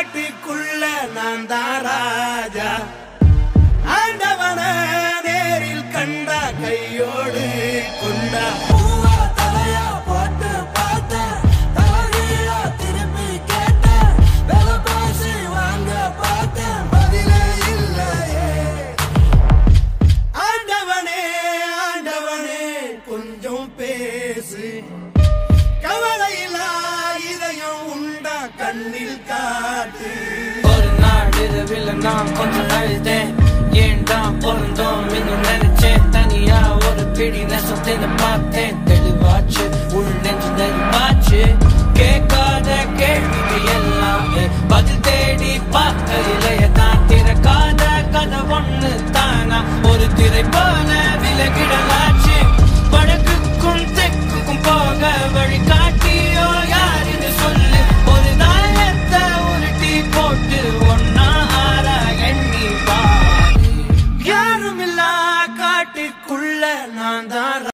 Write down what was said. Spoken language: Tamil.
காட்டுக்குள்ள நான் தான் ராஜா ஆண்டவன நேரில் கண்டா கையோடு கொண்டா பூவா தலையா போட்டு பார்த்தேன் தலைகீழா திருப்பி கேட்டேன் விலை பேசி வாங்க பார்த்தேன் பதிலே இல்லையே ஆண்டவனே ஆண்டவனே கொஞ்சம் பேசு கவலையில்லா இதயம் உண்டா கண்ணில் காட்டு ஒரு நாள் இரவில் நான் கொஞ்சம் அழுதேன் ஏன்டா பொருந்தோம் இன்னும் நினைச்சேன் தனியா ஒரு பிடி நெசத்தின பார்த்தேன் தெளிவாச்சு உள் நெஞ்சு நெருப்பாச்சு கேட்காத கேள்விக்கு எல்லாமே பதில் தேடி பார்க்கையிலேயே தான் திறக்காத கதை ஒண்ணு தானா ஒரு திரை போல விலகிடலாச்சு வடக்குக்கும் தெற்குக்கும் போக வழி காட்டியோ யாருன்னு சொல்லு ஒரு நாயத்தை உருட்டி போட்டு ஒன்னா ஆற எண்ணி பாரு யாருமில்லா காட்டுக்குள்ள நான் தான்